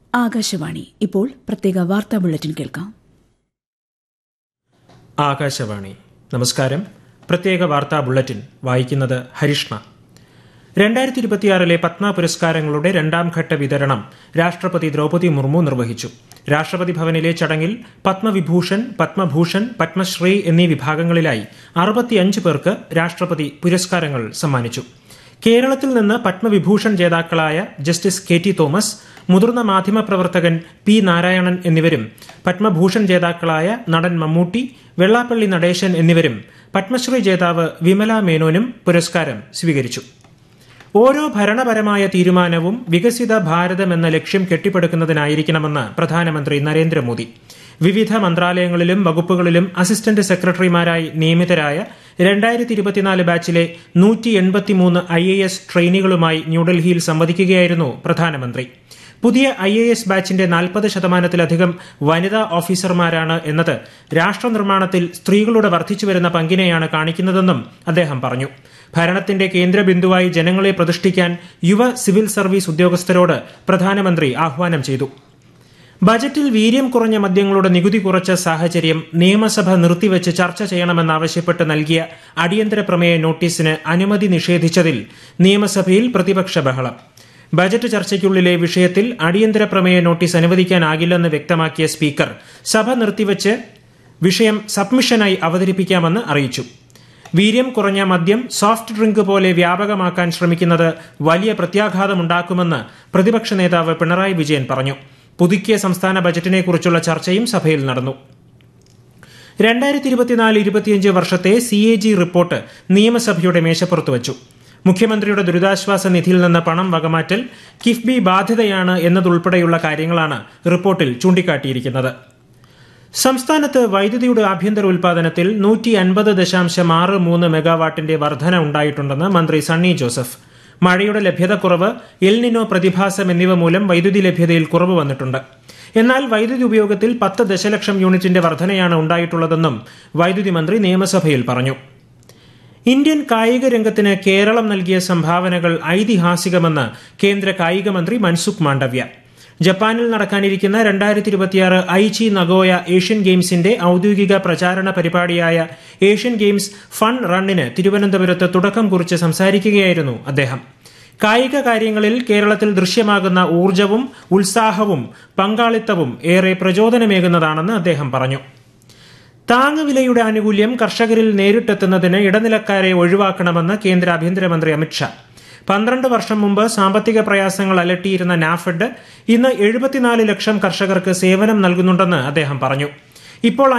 ആകാശവാണി ഇപ്പോൾ പ്രത്യേക വാർത്താ ബുള്ളറ്റിൻ കേൾക്കാം ആകാശവാണി നമസ്കാരം പ്രത്യേക വാർത്താ ബുള്ളറ്റിൻ വായിക്കുന്നത് ഹരിഷ്ണ രണ്ടായിരത്തി ഇരുപത്തിയാറിലെ പത്മ പുരസ്കാരങ്ങളുടെ രണ്ടാം ഘട്ട വിതരണം രാഷ്ട്രപതി ദ്രൗപദി മുർമു നിർവഹിച്ചു രാഷ്ട്രപതി ഭവനിലെ ചടങ്ങിൽ പത്മവിഭൂഷൺ പത്മഭൂഷൺ പത്മശ്രീ എന്നീ വിഭാഗങ്ങളിലായി അറുപത്തിയഞ്ച് പേർക്ക് രാഷ്ട്രപതി പുരസ്കാരങ്ങൾ സമ്മാനിച്ചു കേരളത്തിൽ നിന്ന് പത്മവിഭൂഷൺ ജേതാക്കളായ ജസ്റ്റിസ് കെ ടി തോമസ് മുതിർന്ന മാധ്യമപ്രവർത്തകൻ പി നാരായണൻ എന്നിവരും പത്മഭൂഷൺ ജേതാക്കളായ നടൻ മമ്മൂട്ടി വെള്ളാപ്പള്ളി നടേശൻ എന്നിവരും പത്മശ്രീ ജേതാവ് വിമല മേനോനും പുരസ്കാരം സ്വീകരിച്ചു ഓരോ ഭരണപരമായ തീരുമാനവും വികസിത ഭാരതം എന്ന ലക്ഷ്യം കെട്ടിപ്പടുക്കുന്നതിനായിരിക്കണമെന്ന് പ്രധാനമന്ത്രി നരേന്ദ്രമോദി വിവിധ മന്ത്രാലയങ്ങളിലും വകുപ്പുകളിലും അസിസ്റ്റന്റ് സെക്രട്ടറിമാരായി നിയമിതരായ രണ്ടായിരത്തി ഇരുപത്തിനാല് ബാച്ചിലെ നൂറ്റി എൺപത്തിമൂന്ന് ഐ എ എസ് ട്രെയിനികളുമായി ന്യൂഡൽഹിയിൽ സംവദിക്കുകയായിരുന്നു പ്രധാനമന്ത്രി പുതിയ ഐ എ എസ് ബാച്ചിന്റെ നാൽപ്പത് ശതമാനത്തിലധികം വനിതാ ഓഫീസർമാരാണ് എന്നത് രാഷ്ട്ര നിർമ്മാണത്തിൽ സ്ത്രീകളുടെ വർദ്ധിച്ചുവരുന്ന പങ്കിനെയാണ് കാണിക്കുന്നതെന്നും അദ്ദേഹം പറഞ്ഞു ഭരണത്തിന്റെ കേന്ദ്രബിന്ദുവായി ജനങ്ങളെ പ്രതിഷ്ഠിക്കാൻ യുവ സിവിൽ സർവീസ് ഉദ്യോഗസ്ഥരോട് പ്രധാനമന്ത്രി ആഹ്വാനം ചെയ്തു ബജറ്റിൽ വീര്യം കുറഞ്ഞ മദ്യങ്ങളുടെ നികുതി കുറച്ച സാഹചര്യം നിയമസഭ നിർത്തിവച്ച് ചർച്ച ചെയ്യണമെന്നാവശ്യപ്പെട്ട് നൽകിയ അടിയന്തര പ്രമേയ നോട്ടീസിന് അനുമതി നിഷേധിച്ചതിൽ നിയമസഭയിൽ പ്രതിപക്ഷ ബഹളം ബജറ്റ് ചർച്ചയ്ക്കുള്ളിലെ വിഷയത്തിൽ അടിയന്തര പ്രമേയ നോട്ടീസ് അനുവദിക്കാനാകില്ലെന്ന് വ്യക്തമാക്കിയ സ്പീക്കർ സഭ നിർത്തിവച്ച് വിഷയം സബ്മിഷനായി അവതരിപ്പിക്കാമെന്ന് അറിയിച്ചു വീര്യം കുറഞ്ഞ മദ്യം സോഫ്റ്റ് ഡ്രിങ്ക് പോലെ വ്യാപകമാക്കാൻ ശ്രമിക്കുന്നത് വലിയ പ്രത്യാഘാതമുണ്ടാക്കുമെന്ന് പ്രതിപക്ഷ നേതാവ് പിണറായി വിജയൻ പറഞ്ഞു പുതുക്കിയ സംസ്ഥാന ബജറ്റിനെക്കുറിച്ചുള്ള ചർച്ചയും സഭയിൽ നടന്നു രണ്ടായിരത്തി ഇരുപത്തിനാല് ഇരുപത്തിയഞ്ച് വർഷത്തെ സി എ ജി റിപ്പോർട്ട് നിയമസഭയുടെ മേശപ്പുറത്ത് വച്ചു മുഖ്യമന്ത്രിയുടെ ദുരിതാശ്വാസ നിധിയിൽ നിന്ന് പണം വകമാറ്റൽ കിഫ്ബി ബാധ്യതയാണ് എന്നതുൾപ്പെടെയുള്ള കാര്യങ്ങളാണ് റിപ്പോർട്ടിൽ ചൂണ്ടിക്കാട്ടിയിരിക്കുന്നത് സംസ്ഥാനത്ത് വൈദ്യുതിയുടെ ആഭ്യന്തര ഉൽപാദനത്തിൽ നൂറ്റി അൻപത് ദശാംശം ആറ് മൂന്ന് മെഗാവാട്ടിന്റെ വർധന ഉണ്ടായിട്ടുണ്ടെന്ന് മന്ത്രി സണ്ണി ജോസഫ് മഴയുടെ ലഭ്യതക്കുറവ് എൽനിനോ പ്രതിഭാസം എന്നിവ മൂലം വൈദ്യുതി ലഭ്യതയിൽ കുറവ് വന്നിട്ടുണ്ട് എന്നാൽ വൈദ്യുതി ഉപയോഗത്തിൽ പത്ത് ദശലക്ഷം യൂണിറ്റിന്റെ വർധനയാണ് ഉണ്ടായിട്ടുള്ളതെന്നും വൈദ്യുതി മന്ത്രി നിയമസഭയിൽ പറഞ്ഞു ഇന്ത്യൻ കായിക രംഗത്തിന് കേരളം നൽകിയ സംഭാവനകൾ ഐതിഹാസികമെന്ന് കേന്ദ്ര കായിക മന്ത്രി മൻസുഖ് മാണ്ഡവ്യ ജപ്പാനിൽ നടക്കാനിരിക്കുന്ന രണ്ടായിരത്തി ഇരുപത്തിയാറ് ഐച്ചി നഗോയ ഏഷ്യൻ ഗെയിംസിന്റെ ഔദ്യോഗിക പ്രചാരണ പരിപാടിയായ ഏഷ്യൻ ഗെയിംസ് ഫൺ റണ്ണിന് തിരുവനന്തപുരത്ത് തുടക്കം കുറിച്ച് സംസാരിക്കുകയായിരുന്നു അദ്ദേഹം കായിക കാര്യങ്ങളിൽ കേരളത്തിൽ ദൃശ്യമാകുന്ന ഊർജവും ഉത്സാഹവും പങ്കാളിത്തവും ഏറെ പ്രചോദനമേകുന്നതാണെന്ന് അദ്ദേഹം പറഞ്ഞു താങ്ങുവിലയുടെ ആനുകൂല്യം കർഷകരിൽ നേരിട്ടെത്തുന്നതിന് ഇടനിലക്കാരെ ഒഴിവാക്കണമെന്ന് കേന്ദ്ര ആഭ്യന്തരമന്ത്രി അമിത്ഷാ പന്ത്രണ്ട് വർഷം മുമ്പ് സാമ്പത്തിക പ്രയാസങ്ങൾ അലട്ടിയിരുന്ന നാഫെഡ് ഇന്ന് എഴുപത്തിനാല് ലക്ഷം കർഷകർക്ക് സേവനം നൽകുന്നുണ്ടെന്ന് അദ്ദേഹം പറഞ്ഞു ഇപ്പോൾ